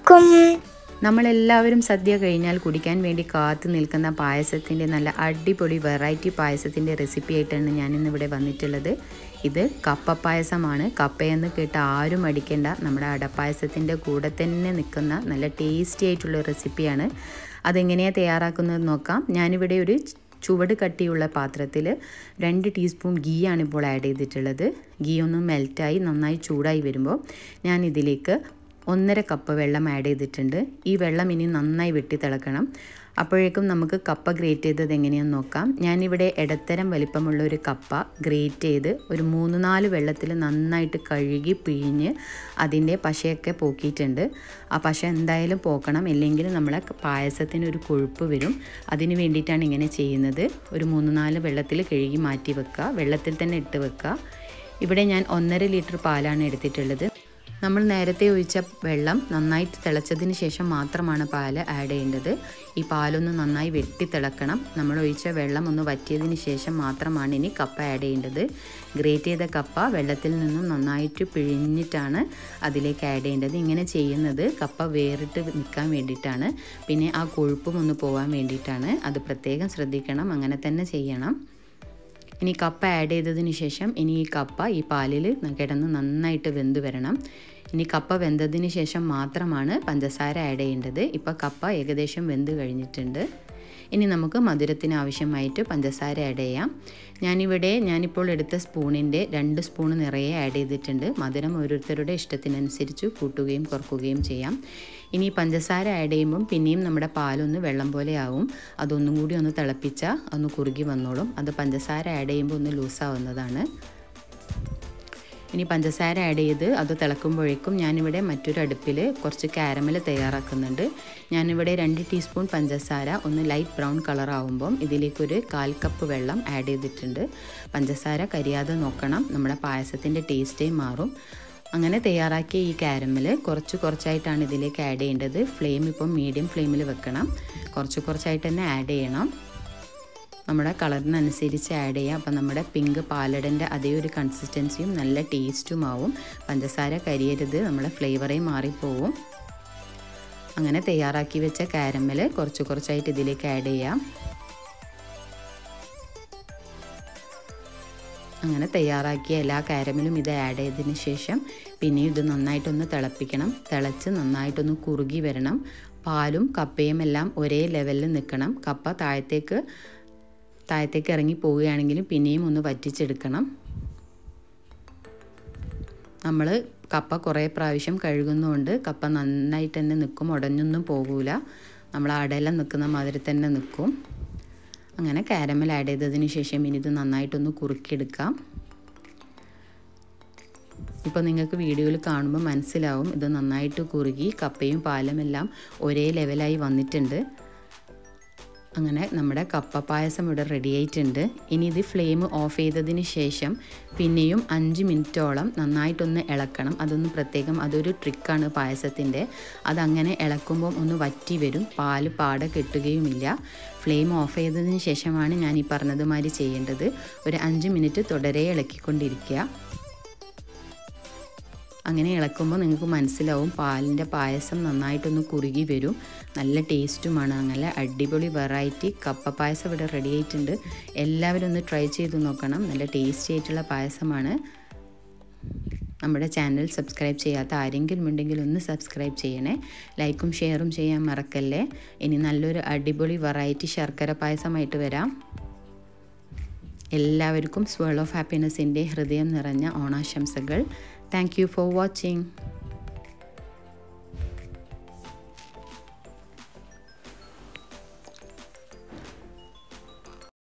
അലൈക്കും നമ്മളെല്ലാവരും സദ്യ കഴിഞ്ഞാൽ കുടിക്കാൻ വേണ്ടി കാത്തു നിൽക്കുന്ന പായസത്തിൻ്റെ നല്ല അടിപൊളി വെറൈറ്റി പായസത്തിൻ്റെ റെസിപ്പി ആയിട്ടാണ് ഞാൻ ഇന്നിവിടെ വന്നിട്ടുള്ളത് ഇത് കപ്പ പായസമാണ് കപ്പയെന്ന് കേട്ട് ആരും അടിക്കേണ്ട നമ്മുടെ അടപ്പായസത്തിൻ്റെ കൂടെ തന്നെ നിൽക്കുന്ന നല്ല ടേസ്റ്റി ആയിട്ടുള്ള റെസിപ്പിയാണ് അതെങ്ങനെയാണ് തയ്യാറാക്കുന്നത് നോക്കാം ഞാനിവിടെ ഒരു ചുവട് കട്ടിയുള്ള പാത്രത്തിൽ രണ്ട് ടീസ്പൂൺ ഗീ ആണ് ഇപ്പോൾ ആഡ് ചെയ്തിട്ടുള്ളത് ഗീ ഒന്ന് മെൽറ്റായി നന്നായി ചൂടായി വരുമ്പോൾ ഞാൻ ഇതിലേക്ക് ഒന്നര കപ്പ് വെള്ളം ആഡ് ചെയ്തിട്ടുണ്ട് ഈ വെള്ളം ഇനി നന്നായി വെട്ടി തിളക്കണം അപ്പോഴേക്കും നമുക്ക് കപ്പ ഗ്രേറ്റ് ചെയ്തത് എങ്ങനെയാണെന്ന് നോക്കാം ഞാനിവിടെ ഇടത്തരം വലിപ്പമുള്ള ഒരു കപ്പ ഗ്രേറ്റ് ചെയ്ത് ഒരു മൂന്ന് നാല് വെള്ളത്തിൽ നന്നായിട്ട് കഴുകി പിഴിഞ്ഞ് അതിൻ്റെ പശയൊക്കെ പോക്കിയിട്ടുണ്ട് ആ പശ എന്തായാലും പോക്കണം ഇല്ലെങ്കിൽ നമ്മളെ പായസത്തിന് ഒരു കൊഴുപ്പ് വരും അതിന് വേണ്ടിയിട്ടാണ് ഇങ്ങനെ ചെയ്യുന്നത് ഒരു മൂന്ന് നാല് വെള്ളത്തിൽ കഴുകി മാറ്റി വെക്കുക വെള്ളത്തിൽ തന്നെ ഇട്ട് വെക്കുക ഇവിടെ ഞാൻ ഒന്നര ലിറ്റർ പാലാണ് എടുത്തിട്ടുള്ളത് നമ്മൾ നേരത്തെ ഒഴിച്ച വെള്ളം നന്നായിട്ട് തിളച്ചതിന് ശേഷം മാത്രമാണ് പാല് ആഡ് ചെയ്യേണ്ടത് ഈ പാലൊന്ന് നന്നായി വെട്ടി തിളക്കണം നമ്മൾ ഒഴിച്ച വെള്ളം ഒന്ന് വറ്റിയതിന് ശേഷം മാത്രമാണ് ഇനി കപ്പ ആഡ് ചെയ്യേണ്ടത് ഗ്രേറ്റ് ചെയ്ത കപ്പ വെള്ളത്തിൽ നിന്നും നന്നായിട്ട് പിഴിഞ്ഞിട്ടാണ് അതിലേക്ക് ആഡ് ചെയ്യേണ്ടത് ഇങ്ങനെ ചെയ്യുന്നത് കപ്പ വേറിട്ട് നിൽക്കാൻ വേണ്ടിയിട്ടാണ് പിന്നെ ആ കൊഴുപ്പും ഒന്ന് പോകാൻ വേണ്ടിയിട്ടാണ് അത് പ്രത്യേകം ശ്രദ്ധിക്കണം അങ്ങനെ തന്നെ ചെയ്യണം ഇനി കപ്പ ആഡ് ചെയ്തതിന് ശേഷം ഇനി ഈ കപ്പ ഈ പാലിൽ കിടന്ന് നന്നായിട്ട് വെന്ത് വരണം ഇനി കപ്പ വെന്തതിന് ശേഷം മാത്രമാണ് പഞ്ചസാര ആഡ് ചെയ്യേണ്ടത് ഇപ്പോൾ കപ്പ ഏകദേശം വെന്ത് കഴിഞ്ഞിട്ടുണ്ട് ഇനി നമുക്ക് മധുരത്തിന് ആവശ്യമായിട്ട് പഞ്ചസാര ആഡ് ചെയ്യാം ഞാനിവിടെ ഞാനിപ്പോൾ എടുത്ത സ്പൂണിൻ്റെ രണ്ട് സ്പൂൺ നിറയെ ആഡ് ചെയ്തിട്ടുണ്ട് മധുരം ഓരോരുത്തരുടെ ഇഷ്ടത്തിനനുസരിച്ച് കൂട്ടുകയും കുറക്കുകയും ചെയ്യാം ഇനി പഞ്ചസാര ആഡ് ചെയ്യുമ്പം പിന്നെയും നമ്മുടെ പാലൊന്ന് വെള്ളം പോലെ ആവും അതൊന്നും കൂടി ഒന്ന് തിളപ്പിച്ചാൽ ഒന്ന് കുറുകി വന്നോളും അത് പഞ്ചസാര ആഡ് ചെയ്യുമ്പോൾ ഒന്ന് ലൂസാവുന്നതാണ് ഇനി പഞ്ചസാര ആഡ് ചെയ്ത് അത് തിളക്കുമ്പോഴേക്കും ഞാനിവിടെ മറ്റൊരു അടുപ്പിൽ കുറച്ച് കാരമൽ തയ്യാറാക്കുന്നുണ്ട് ഞാനിവിടെ രണ്ട് ടീസ്പൂൺ പഞ്ചസാര ഒന്ന് ലൈറ്റ് ബ്രൗൺ കളർ ആവുമ്പം ഇതിലേക്കൊരു കാൽ കപ്പ് വെള്ളം ആഡ് ചെയ്തിട്ടുണ്ട് പഞ്ചസാര കരിയാതെ നോക്കണം നമ്മുടെ പായസത്തിൻ്റെ ടേസ്റ്റേ മാറും അങ്ങനെ തയ്യാറാക്കിയ ഈ കാരമൽ കുറച്ച് കുറച്ചായിട്ടാണ് ഇതിലേക്ക് ആഡ് ചെയ്യേണ്ടത് ഫ്ലെയിം ഇപ്പം മീഡിയം ഫ്ലെയിമിൽ വെക്കണം കുറച്ച് കുറച്ചായിട്ട് തന്നെ ആഡ് ചെയ്യണം നമ്മുടെ കളറിനനുസരിച്ച് ആഡ് ചെയ്യാം അപ്പം നമ്മുടെ പിങ്ക് പാലടൻ്റെ അതേ ഒരു കൺസിസ്റ്റൻസിയും നല്ല ടേസ്റ്റും ആവും പഞ്ചസാര കരിയരുത് നമ്മുടെ ഫ്ലേവറേ മാറിപ്പോവും അങ്ങനെ തയ്യാറാക്കി വെച്ച കാരമൽ കുറച്ച് കുറച്ചായിട്ട് ഇതിലേക്ക് ആഡ് ചെയ്യാം അങ്ങനെ തയ്യാറാക്കിയ എല്ലാ കാരമലും ഇത് ആഡ് ചെയ്തതിന് ശേഷം പിന്നെ ഇത് നന്നായിട്ടൊന്ന് തിളപ്പിക്കണം തിളച്ച് നന്നായിട്ടൊന്ന് കുറുകി വരണം പാലും കപ്പയും എല്ലാം ഒരേ ലെവലിൽ നിൽക്കണം കപ്പ താഴത്തേക്ക് താഴത്തേക്ക് ഇറങ്ങി പോവുകയാണെങ്കിലും പിന്നെയും ഒന്ന് വറ്റിച്ചെടുക്കണം നമ്മൾ കപ്പ കുറേ പ്രാവശ്യം കഴുകുന്നതുകൊണ്ട് കപ്പ നന്നായിട്ട് തന്നെ നിൽക്കും ഉടഞ്ഞൊന്നും പോകൂല നമ്മൾ അടയെല്ലാം നിൽക്കുന്ന മാതിരി തന്നെ നിൽക്കും അങ്ങനെ കാരമൽ ആഡ് ചെയ്തതിന് ശേഷം ഇനി ഇത് നന്നായിട്ടൊന്ന് കുറുക്കിയെടുക്കാം ഇപ്പോൾ നിങ്ങൾക്ക് വീഡിയോയിൽ കാണുമ്പോൾ മനസ്സിലാവും ഇത് നന്നായിട്ട് കുറുകി കപ്പയും പാലും എല്ലാം ഒരേ ലെവലായി വന്നിട്ടുണ്ട് അങ്ങനെ നമ്മുടെ കപ്പ പായസം ഇവിടെ റെഡി ആയിട്ടുണ്ട് ഇനി ഇത് ഫ്ലെയിം ഓഫ് ചെയ്തതിന് ശേഷം പിന്നെയും അഞ്ച് മിനിറ്റോളം നന്നായിട്ടൊന്ന് ഇളക്കണം അതൊന്ന് പ്രത്യേകം അതൊരു ട്രിക്കാണ് പായസത്തിൻ്റെ അതങ്ങനെ ഇളക്കുമ്പോൾ ഒന്ന് വറ്റി വരും പാല് പാടെ കെട്ടുകയുമില്ല ഫ്ലെയിം ഓഫ് ചെയ്തതിന് ശേഷമാണ് ഞാൻ ഈ പറഞ്ഞതുമാതിരി ചെയ്യേണ്ടത് ഒരു അഞ്ച് മിനിറ്റ് തുടരെ ഇളക്കിക്കൊണ്ടിരിക്കുക അങ്ങനെ ഇളക്കുമ്പോൾ നിങ്ങൾക്ക് മനസ്സിലാവും പാലിൻ്റെ പായസം നന്നായിട്ടൊന്ന് കുറുകി വരും നല്ല ടേസ്റ്റുമാണ് അങ്ങനെ അടിപൊളി വെറൈറ്റി കപ്പ പായസം ഇവിടെ റെഡി ആയിട്ടുണ്ട് എല്ലാവരും ഒന്ന് ട്രൈ ചെയ്ത് നോക്കണം നല്ല ടേസ്റ്റി ആയിട്ടുള്ള പായസമാണ് നമ്മുടെ ചാനൽ സബ്സ്ക്രൈബ് ചെയ്യാത്ത ആരെങ്കിലും ഉണ്ടെങ്കിൽ ഒന്ന് സബ്സ്ക്രൈബ് ചെയ്യണേ ലൈക്കും ഷെയറും ചെയ്യാൻ മറക്കല്ലേ ഇനി നല്ലൊരു അടിപൊളി വെറൈറ്റി ശർക്കര പായസമായിട്ട് വരാം എല്ലാവർക്കും സ്വേൾ ഓഫ് ഹാപ്പിനെസ്സിൻ്റെ ഹൃദയം നിറഞ്ഞ ഓണാശംസകൾ താങ്ക് യു ഫോർ വാച്ചിങ്